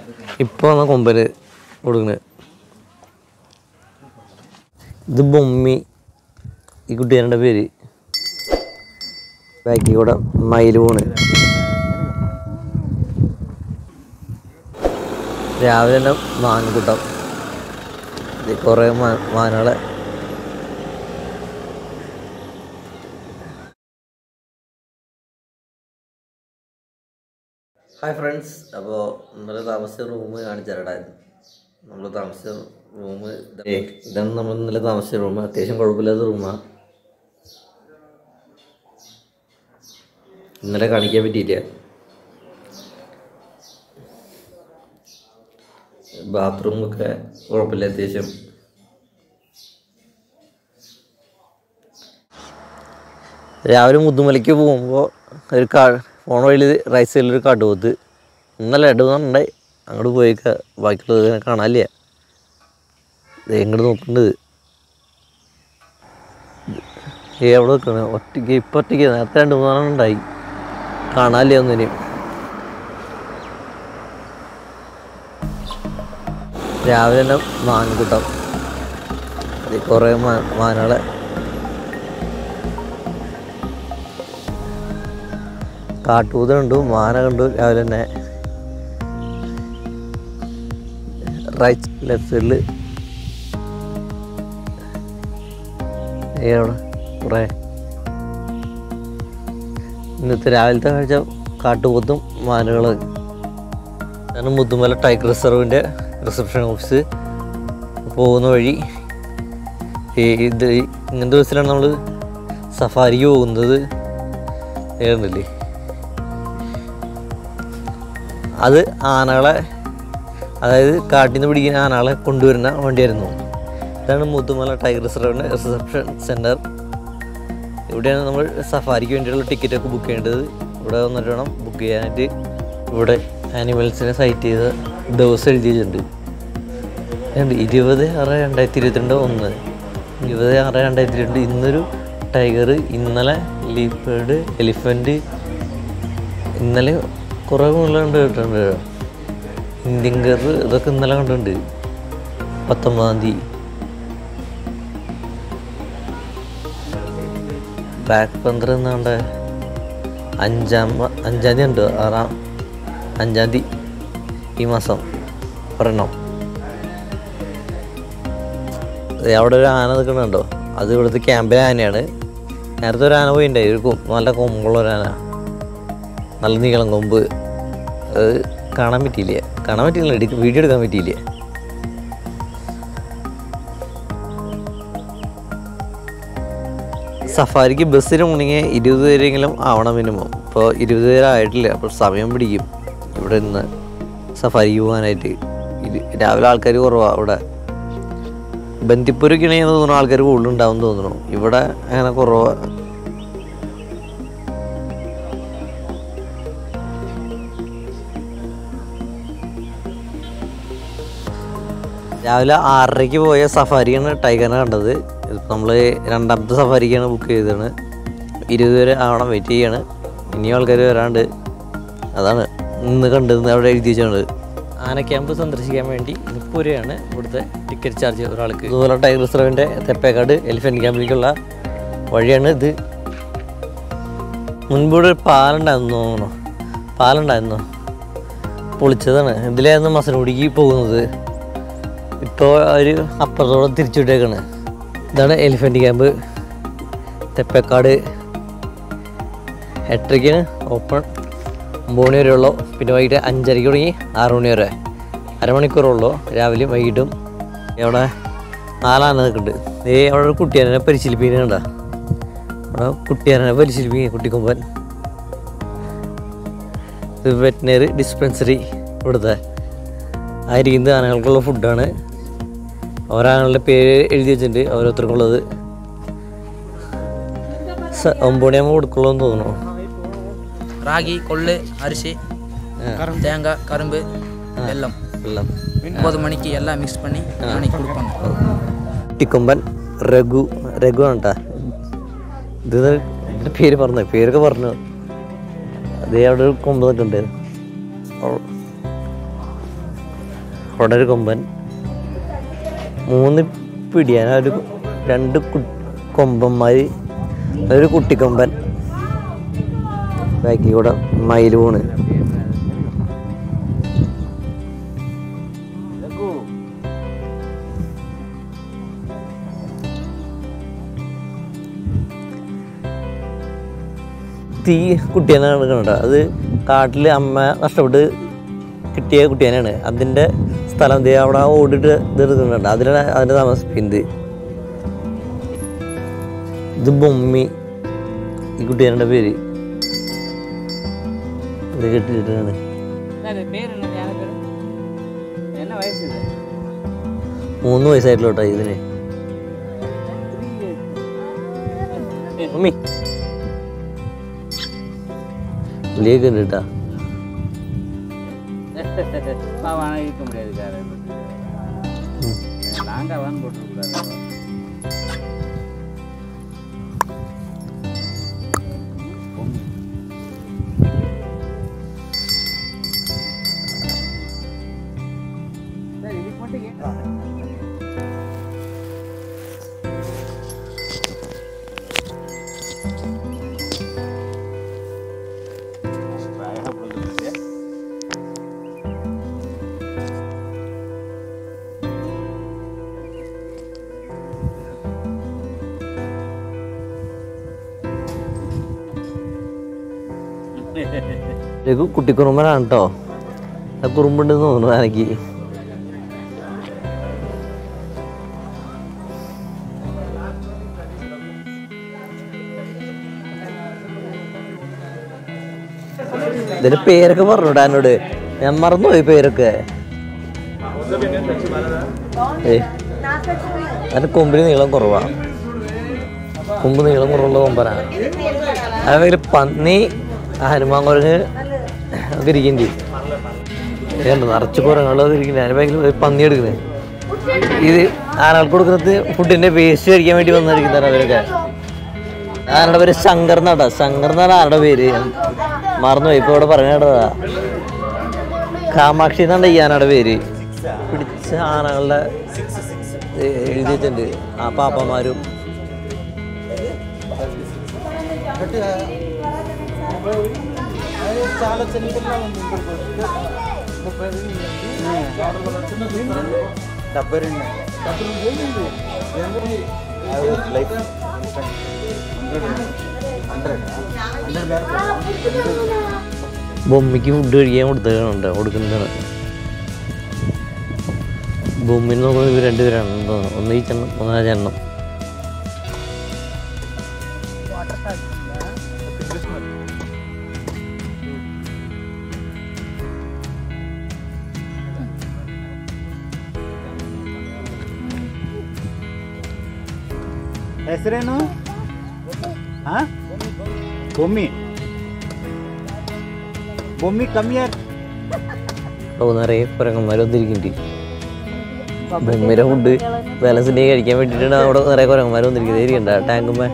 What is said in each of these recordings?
ഇപ്പോൾ ആണ് കൊമ്പന് കൊടുക്കുന്നത് ഇത് ബൊമ്മി ഈ കുട്ടികളുടെ പേര് ബാക്കിൽ കൂടെ മയിൽ പോണ് രാവിലെ തന്നെ മാൻകൂട്ടം ഇത് കുറേ മാ മാനുകളെ ഹായ് ഫ്രണ്ട്സ് അപ്പോൾ ഇന്നലെ താമസിച്ച റൂം കാണിച്ചു തരടായിരുന്നു നമ്മൾ താമസിച്ച റൂം ഇതാണ് നമ്മൾ ഇന്നലെ താമസിച്ച റൂം അത്യാവശ്യം കുഴപ്പമില്ലാത്ത റൂമാണ് ഇന്നലെ കാണിക്കാൻ പറ്റിയില്ല ബാത്റൂമൊക്കെ കുഴപ്പമില്ല അത്യാവശ്യം രാവിലെ മുതുമലയ്ക്ക് പോകുമ്പോൾ ഒരു കാ പോണ വഴിയിൽ റൈറ്റ് സൈഡിൽ ഒരു കടുവത്ത് ഇന്നലെ ഇടുന്നുണ്ടായി അങ്ങോട്ട് പോയിക്ക ബാക്കിയുള്ളത് ഇങ്ങനെ കാണാനില്ല ദേ ഇങ്ങോട്ട് നോക്കുന്നത് ഏ അവിടെ നിൽക്കണേ ഒറ്റയ്ക്ക് ഇപ്പം ഒറ്റയ്ക്ക് നേരത്തെ രണ്ട് മൂന്നെണ്ണം ഉണ്ടായി കാണാനില്ല ഒന്നിനെയും രാവിലെ തന്നെ മാൻകൂട്ടം അത് കുറേ മാ മാനുകളെ കാട്ടുകൂത കണ്ടു മാന കണ്ടു രാവിലെ തന്നെ റൈറ്റ് ലെഫ്റ്റ് സൈഡിൽ എവിടെ കുറേ ഇന്നത്തെ രാവിലത്തെ കാഴ്ച കാട്ടുപോത്തും മാനുകളും ഞാൻ മുത്തുമല ടൈഗർ റിസർവിൻ്റെ റിസപ്ഷൻ ഓഫീസ് പോകുന്ന വഴി ഈ ഇത് ഇങ്ങനത്തെ ബസ്സിലാണ് നമ്മൾ സഫാരിക്ക് പോകുന്നത് ഏറുന്നില്ലേ അത് ആനകളെ അതായത് കാട്ടിൽ നിന്ന് പിടിക്കുന്ന ആനകളെ കൊണ്ടുവരുന്ന വണ്ടിയായിരുന്നു ഇതാണ് മുത്തുമല ടൈഗർ റിസർവിൻ്റെ റിസപ്ഷൻ സെൻറ്റർ ഇവിടെയാണ് നമ്മൾ സഫാരിക്ക് വേണ്ടിയുള്ള ടിക്കറ്റൊക്കെ ബുക്ക് ചെയ്യേണ്ടത് ഇവിടെ വന്നിട്ട് വേണം ബുക്ക് ചെയ്യാനായിട്ട് ഇവിടെ ആനിമൽസിനെ സൈറ്റ് ചെയ്ത ദിവസം എഴുതി വെച്ചിട്ടുണ്ട് ഉണ്ട് ഇരുപത് ആറ് രണ്ടായിരത്തി ഇരുപത്തിരണ്ട് ഒന്ന് ഇരുപത് ആറ് രണ്ടായിരത്തി രണ്ട് ഇന്നൊരു ടൈഗർ ഇന്നലെ ലീപ്പേഡ് എലിഫൻറ്റ് ഇന്നലെ കുറേ മുകളിൽ കണ്ട് കേട്ടിട്ടുണ്ട് ഇന്ത്യൻ കയർ ഇതൊക്കെ ഇന്നലെ കണ്ടിട്ടുണ്ട് പത്തൊമ്പതാം തീയതി ബ്ലാക്ക് പന്തർ എന്നാണ്ട് അഞ്ചാം മ- അഞ്ചാം തീയതി ഉണ്ട് ആറാം അഞ്ചാം തീയതി ഈ മാസം ഒരെണ്ണം ദേ അവിടെ ഒരു ആന നിൽക്കുന്നുണ്ടോ അത് ഇവിടുത്തെ ക്യാമ്പിലെ ആനയാണ് നേരത്തെ ഒരു ആന പോയിണ്ടായി ഒരു കൊ- നല്ല കൊമ്പുള്ള ഒരു ആന നല്ല നീളം കൊമ്പ് അത് കാണാൻ പറ്റിയില്ല കാണാൻ പറ്റിയില്ല എടുക്ക വീഡിയോ എടുക്കാൻ പറ്റിയില്ല സഫാരിക്ക് ബസ്സിന് മുണെങ്കിൽ ഇരുപത് പേരെങ്കിലും ആവണം മിനിമം ഇപ്പോൾ ഇരുപത് പേരായിട്ടില്ല അപ്പോൾ സമയം പിടിക്കും ഇവിടെ നിന്ന് സഫാരിക്ക് പോകാനായിട്ട് ഇത് രാവിലെ ആൾക്കാർ കുറവാണ് ഇവിടെ ബന്ദിപ്പൂരൊക്കെ ആണെങ്കിൽ തോന്നുന്നു ആൾക്കാർ കൂടുതലുണ്ടാവും തോന്നുന്നു ഇവിടെ അങ്ങനെ കുറവാണ് രാവിലെ ആറരയ്ക്ക് പോയ സഫാരിയാണ് ടൈഗറിനെ കണ്ടത് നമ്മൾ രണ്ടാമത്തെ സഫാരിക്കാണ് ബുക്ക് ചെയ്തതാണ് ഇരുപത് പേര് ആവണം വെയിറ്റ് ചെയ്യാണ് ഇനിയും ആൾക്കാർ വരാണ്ട് അതാണ് ഇന്ന് കണ്ടത് അവിടെ എഴുതി വെച്ചാണ് ആന ക്യാമ്പ് സന്ദർശിക്കാൻ വേണ്ടി മുപ്പൂരയാണ് ഇവിടുത്തെ ടിക്കറ്റ് ചാർജ് ഒരാൾക്ക് ഇതുപോലെ ടൈഗർ റിസർവിൻ്റെ തെപ്പേക്കാട് എലിഫൻറ്റ് ക്യാമ്പിലേക്കുള്ള വഴിയാണ് ഇത് മുൻപൂടെ ഒരു പാലുണ്ടായിരുന്നു തോന്നുന്നു പാലുണ്ടായിരുന്നു പൊളിച്ചതാണ് ഇതിലായിരുന്നു മസനഗുഡിക്ക് പോകുന്നത് ഇപ്പോൾ അവർ അപ്പുറത്തോടെ തിരിച്ചുവിട്ടേക്കാണ് ഇതാണ് എലിഫൻറ്റ് ക്യാമ്പ് തെപ്പക്കാട് എട്ടരയ്ക്കാണ് ഓപ്പൺ ഒമ്പത് മണി വരെ ഉള്ളൂ പിന്നെ വൈകിട്ട് അഞ്ചരയ്ക്ക് തുടങ്ങി ആറ് മണി വരെ അരമണിക്കൂറുള്ളൂ രാവിലെയും വൈകിട്ടും അവിടെ നാലാന നിൽക്കുന്നുണ്ട് ഏ അവിടെ ഒരു കുട്ടിയാനെ പരിശീലിപ്പിക്കുന്നുണ്ട അവിടെ കുട്ടിയാനെ പരിശീലിപ്പിക്കുക കുട്ടിക്കൊമ്പൻ ഇത് വെറ്റിനറി ഡിസ്പെൻസറി ഇവിടുത്തെ ആയിരിക്കുന്നത് ആനകൾക്കുള്ള ഫുഡാണ് ഓരോങ്ങളുടെ പേര് എഴുതി വെച്ചിട്ടുണ്ട് ഓരോരുത്തർക്കുള്ളത് സ- ഒമ്പത് മണിയാകുമ്പോൾ കൊടുക്കുള്ളൂ എന്ന് തോന്നുന്നു ராகி கொள்ளு அரிசி தேங்காய் கரும்பு வெல்லம் എല്ലാം ஒன்பது மணிக்கு எல்லாம் மிக்ஸ் பண்ணி நாளைக்கு கொடுப்பாங்க കുട്ടിക്കൊമ്പൻ രഘു രഘു ആണ് കേട്ടാ ഇത് ഇതിന്റെ പേര് പറഞ്ഞു പേരൊക്കെ പറഞ്ഞു അതേ അവിടെ ഒരു കൊമ്പ് നിൽക്കുന്നുണ്ട് അവിടെ ഒരു കൊമ്പൻ മൂന്ന് പിടിയാന ഒരു രണ്ട് കു- കൊമ്പന്മാർ ഒരു കുട്ടിക്കൊമ്പൻ ബാക്കി കൂടെ മയിൽ പോണ് തീ കുട്ടിയാനാണ് കണ്ടത് അത് കാട്ടിൽ അമ്മ നഷ്ടപ്പെട്ട് കിട്ടിയ കുട്ടിയാനാണ് അതിൻ്റെ സ്ഥലം ദേ അവിടെ ആ ഓടിട്ട് ഇത് എടുക്കുന്നുണ്ട് അതിലാണ് അതിൻ്റെ താമസിക്കുന്നത് ഇത് ബൊമ്മി ഈ കുട്ടിയാനുടെ പേര് ഇത് കെട്ടിയിട്ടാണ് என்ன வயசு இது മൂന്ന് വയസ്സായിട്ടുള്ള കേട്ടോ ഇതിന് മമ്മി വിളിയൊക്കെ ഉണ്ട് കേട്ടാ பாவம் இருக்க முடியாது காரை நாங்க வாங்க போட்டுருக்கூடாது இதுக்கு மட்டும் ஏன் രഘു കുട്ടിക്കുറുമ്പനാണ് കേട്ടോ ആ കുറുമ്പുണ്ടെന്ന് തോന്നുന്നു എനിക്ക് ഇതിന്റെ പേരൊക്കെ പറഞ്ഞോടാ എന്നോട് ഞാൻ മറന്നുപോയി പേരൊക്കെ ഏയ് അതിന്റെ കൊമ്പിന് നീളം കുറവാ കൊമ്പ് നീളം കുറവുള്ള കൊമ്പനാ അതേപോലെ പന്നി ഹനുമാൻ കുരങ്ങ് ഒക്കെ ഇരിക്കുന്നുണ്ട് ഏണ്ട നിറച്ച് കുരങ്ങളൊക്കെ ഇരിക്കുന്നത് അതിന് ബാക്കിൽ ഒരു പന്നി എടുക്കുന്നത് ഇത് ആനകൾക്ക് കൊടുക്കുന്നത് ഫുഡിന്റെ വേസ്റ്റ് കഴിക്കാൻ വേണ്ടി വന്നിരിക്കുന്നതാണ് അവരൊക്കെ ആനയുടെ പേര് ശങ്കർ എന്നാട്ടാ ശങ്കർ എന്നാണ് ആനയുടെ പേര് മറന്നുപോയി ഇപ്പൊ ഇവിടെ പറഞ്ഞതാ കാമാക്ഷി എന്നാണ് ഈ ആനയുടെ പേര് പിടിച്ച ആനകളുടെ ഏ, എഴുതി വെച്ചിട്ടുണ്ട് ആ പാപ്പന്മാരും ബൊമ്മയ്ക്ക് ഫുഡ് കഴിക്കാൻ കൊടുത്തതുണ്ട് കൊടുക്കുന്നതാണ് ബൊമ്മിന് നോക്കുന്നത് ഇവർ രണ്ടുപേരാണ് തോന്നുന്നു ഒന്ന് ഈ ചെണ്ണം ഒന്ന് ആ ചെണ്ണം ಹೆಸರೇನು ಹಾ ಬೊಮ್ಮಿ ಬೊಮ್ಮಿ ಕಮ್ಮಿ ಯಾರು ഓ നിറയെ കുരങ്ങന്മാർ വന്നിരിക്കുന്നുണ്ട് ബൊമ്മിയുടെ ഫുഡ് ബാലൻസിൻ്റെ കഴിക്കാൻ വേണ്ടിയിട്ടാണ് അവിടെ നിറയെ കുരങ്ങന്മാർ വന്നിരിക്കുന്നത് ഇരിക്കണ്ട ടാങ്കുമ്മ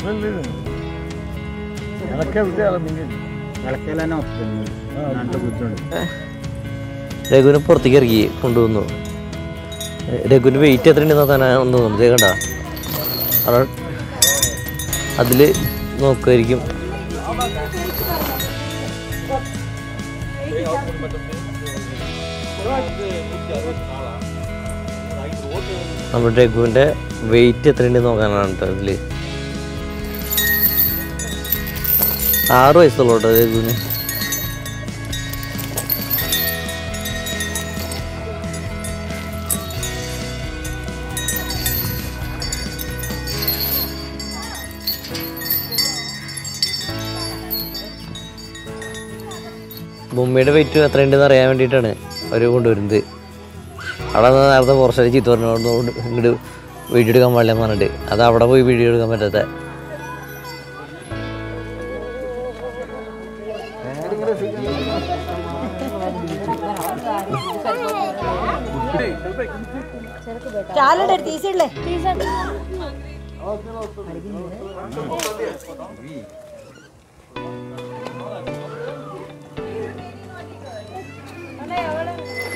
വളക്കെല്ലാം നാട്ടിൽ കൂത്തുണ്ട് രഘുവിനെ പുറത്തേക്ക് ഇറക്കി കൊണ്ടുവന്നു രഘുവിൻ്റെ വെയിറ്റ് എത്ര ഉണ്ടെന്ന് നോക്കാൻ ഒന്ന് തോന്നുന്നു ദേ കണ്ട അവിടെ അതിൽ നോക്കുമായിരിക്കും നമ്മുടെ രഘുവിൻ്റെ വെയിറ്റ് എത്ര ഉണ്ടെന്ന് നോക്കാനാണ് കേട്ടോ അതിൽ ആറ് വയസ്സുള്ളൂ കേട്ടോ രഘുവിന് മുമ്മിയുടെ വെയിറ്റ് എത്ര ഉണ്ടെന്ന് അറിയാൻ വേണ്ടിയിട്ടാണ് അവർ കൊണ്ടുവരുന്നത് അവിടെ നിന്ന് നേരത്തെ പുറശ്ശേരി ചീത്ത പറഞ്ഞുകൊണ്ട് ഇങ്ങോട്ട് വീഡിയോ എടുക്കാൻ പാടില്ല എന്ന് പറഞ്ഞിട്ട് അത് അവിടെ പോയി വീഡിയോ എടുക്കാൻ പറ്റാത്ത చాలండి తీసేళ్ళే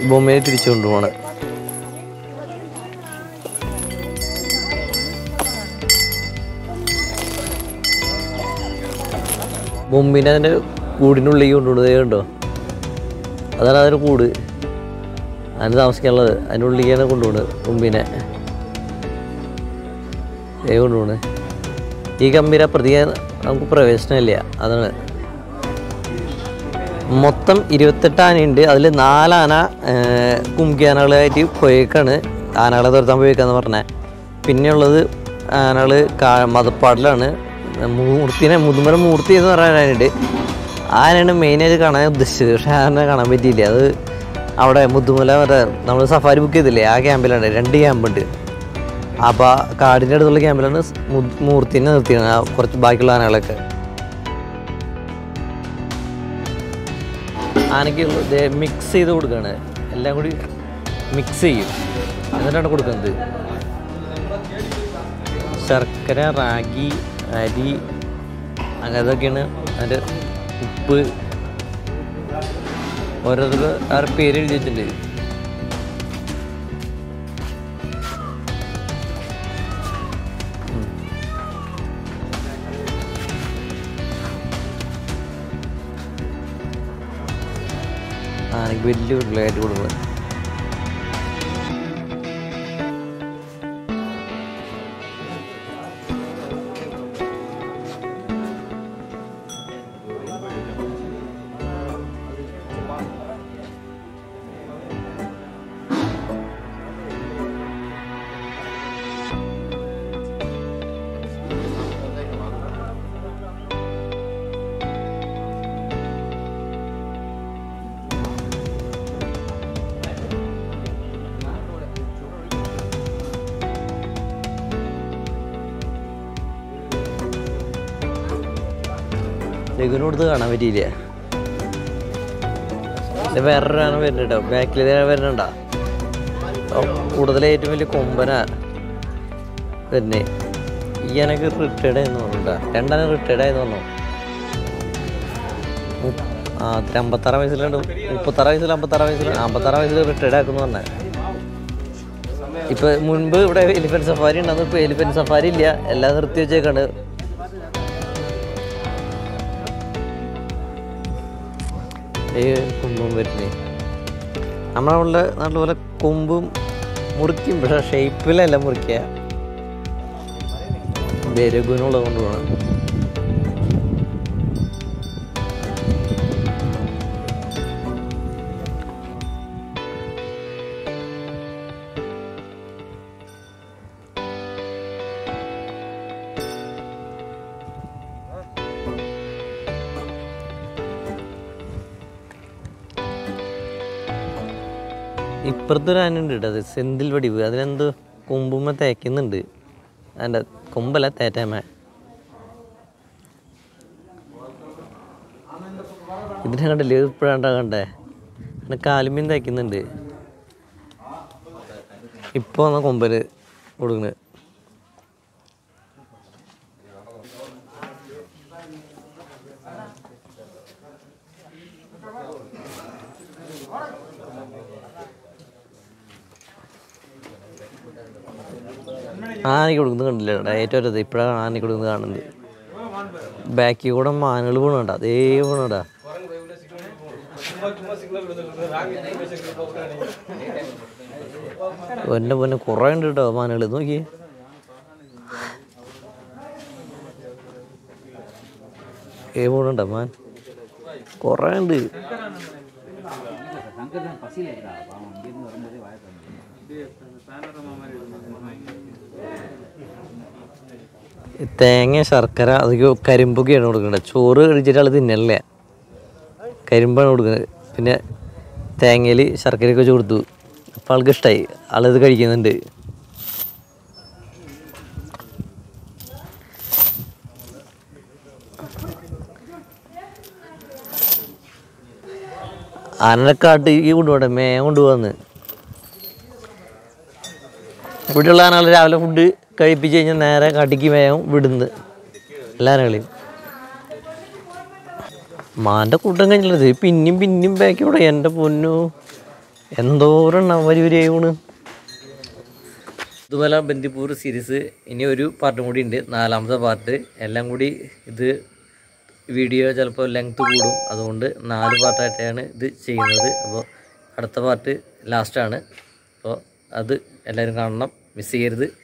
ബൊമ്മയെ തിരിച്ചു കൊണ്ടുപോകണം ബൊമ്മിനെ അതിൻ്റെ കൂടിനുള്ളിൽ കൊണ്ടുപോകുന്നത് കണ്ടോ അതാണ് അതിൻ്റെ കൂട് അതിന് താമസിക്കാനുള്ളത് അതിൻ്റെ ഉള്ളിലേക്കാണ് കൊണ്ടുപോകുന്നത് ബൊമ്മിനെ ഏ കൊണ്ടുപോകണേ ഈ കമ്പീര പ്രതിക നമുക്ക് പ്രവേശനമില്ല അതാണ് മൊത്തം ഇരുപത്തെട്ട് ആനയുണ്ട് അതിൽ നാലാന കുംകിയാനകളായിട്ട് പോയേക്കാണ് ആനകളെ തുരത്താൻ പോയേക്കാന്ന് പറഞ്ഞത് പിന്നെയുള്ളത് ആനകൾ കാ മതപ്പാടിലാണ് മൂർത്തിനെ മുതുമല മൂർത്തി എന്ന് പറയാനായിട്ട് ആനയാണ് മെയിനായിട്ട് കാണാൻ ഉദ്ദേശിച്ചത് പക്ഷേ ആന കാണാൻ പറ്റിയില്ല അത് അവിടെ മുതുമല മറ്റേ നമ്മൾ സഫാരി ബുക്ക് ചെയ്തില്ലേ ആ ക്യാമ്പിലാണ് രണ്ട് ക്യാമ്പുണ്ട് അപ്പോൾ കാടിൻ്റെ അടുത്തുള്ള ക്യാമ്പിലാണ് മു- മൂർത്തിനെ നിർത്തിയത് ആ കുറച്ച് ബാക്കിയുള്ള ആനകളൊക്കെ ആനയ്ക്കുള്ളത് മിക്സ് ചെയ്ത് കൊടുക്കുകയാണ് എല്ലാം കൂടി മിക്സ് ചെയ്യും എന്നിട്ടാണ് കൊടുക്കുന്നത് ശർക്കര റാഗി അരി അങ്ങനത്തൊക്കെയാണ് അതിൻ്റെ ഉപ്പ് ഓരോരുത്തർ ആ പേര് എഴുതി വെച്ചിട്ടുണ്ട് ആനയ്ക്ക് വലിയ ഉരുളയായിട്ട് കൊടുക്കുന്നത് രഘുവിനോടുത്ത് കാണാൻ പറ്റിയില്ല ഇത് വേറൊരു ആന വരുന്നുണ്ടോ ബാക്കിൽ വരുന്നുണ്ടോ കൂടുതൽ ഏറ്റവും വലിയ കൊമ്പനാ വരുന്നേ ഈ ആനക്ക് റിട്ടയർഡ് ആയെന്ന് പറഞ്ഞിട്ടാ രണ്ടാന റിട്ടയർഡ് ആയെന്ന് പറഞ്ഞു മുപ്പ- ആ അത്ര അമ്പത്താറ് വയസ്സിലുണ്ട് മുപ്പത്താറ് വയസ്സിൽ അമ്പത്താറ് വയസ്സിൽ അമ്പത്താറ് വയസ്സിൽ റിട്ടയർഡ് ആക്കുന്നു പറഞ്ഞേ ഇപ്പൊ മുൻപ് ഇവിടെ എലിഫന്റ് സഫാരി ഉണ്ടായിരുന്നു ഇപ്പൊ എലിഫന്റ് സഫാരി ഇല്ല എല്ലാം നിർത്തി വെച്ചേക്കാണ് ഈ കൊമ്പും വരുന്നേ നമ്മളെ നാട്ടിൽ പോലെ കൊമ്പും മുറിക്കും പക്ഷെ ഷേപ്പിലല്ല മുറിക്കുക രഘുവിനുള്ളത് കൊണ്ടുപോകണം ഇപ്പുറത്തൊരു ആന ഉണ്ട് കേട്ടോ അത് സെന്തിൽ വടിവ് അതിനെന്തോ കൊമ്പുമ്മ തേക്കുന്നുണ്ട് അതിൻ്റെ കൊമ്പല്ല തേറ്റാമ ഇതിനെ കണ്ടില്ലേ ഇപ്പോഴാണ്ടാ കണ്ടേ അതിന് കാലുമീൻ തേക്കുന്നുണ്ട് ഇപ്പോൾ വന്ന കൊമ്പന് കൊടുക്കുന്നത് ആനയ്ക്ക് കൊടുക്കുന്നത് കണ്ടില്ല കേട്ടോ ഏറ്റവും അറ്റത്ത് ഇപ്പോഴാണ് ആനയ്ക്ക് കൊടുക്കുന്നത് കാണുന്നത് ബാക്കിൽ കൂടെ മാനുകൾ പോകണണ്ട അതേ പോകണടാ എൻ്റെ പൊന്നെ കുറേ ഉണ്ട് കേട്ടോ മാനുകൾ നോക്കി ഏ പോകണണ്ട മാൻ കുറേ ഉണ്ട് ഈ തേങ്ങ ശർക്കര അതൊക്കെ കരിമ്പൊക്കെയാണ് കൊടുക്കേണ്ടത് ചോറ് കഴിച്ചിട്ട് ആൾ തിന്നല്ലേ കരിമ്പാണ് കൊടുക്കുന്നത് പിന്നെ തേങ്ങയിൽ ശർക്കരയൊക്കെ വെച്ച് കൊടുത്തു അപ്പോൾ ആൾക്ക് ഇഷ്ടമായി ആളിത് കഴിക്കുന്നുണ്ട് ആനക്കാട്ട് ഈ കൊണ്ടുപോകട്ടെ മേ കൊണ്ടുപോകാന്ന് ഇവിടെയുള്ള ആനകൾ രാവിലെ ഫുഡ് കഴിപ്പിച്ച് കഴിഞ്ഞാൽ നേരെ കാട്ടിക്ക് മേയും വിടുന്ന് എല്ലാ ആനകളെയും മാൻ്റെ കൂട്ടം കഴിഞ്ഞില്ലത് പിന്നെയും പിന്നെയും ബാക്കി ഇവിടെ എൻ്റെ പൊന്നു എന്തോരെണ്ണം വരി വരിയായി ഊണ് ഇതുപോലെ ബന്ദിപ്പൂർ സീരീസ് ഇനി ഒരു പാർട്ടും കൂടി ഉണ്ട് നാലാമത്തെ പാർട്ട് എല്ലാം കൂടി ഇത് വീഡിയോ ചിലപ്പോൾ ലെങ്ത് കൂടും അതുകൊണ്ട് നാല് പാർട്ടായിട്ടാണ് ഇത് ചെയ്യുന്നത് അപ്പോൾ അടുത്ത പാർട്ട് ലാസ്റ്റാണ് അപ്പോൾ അത് എല്ലാവരും കാണണം മിസ് ചെയ്യരുത്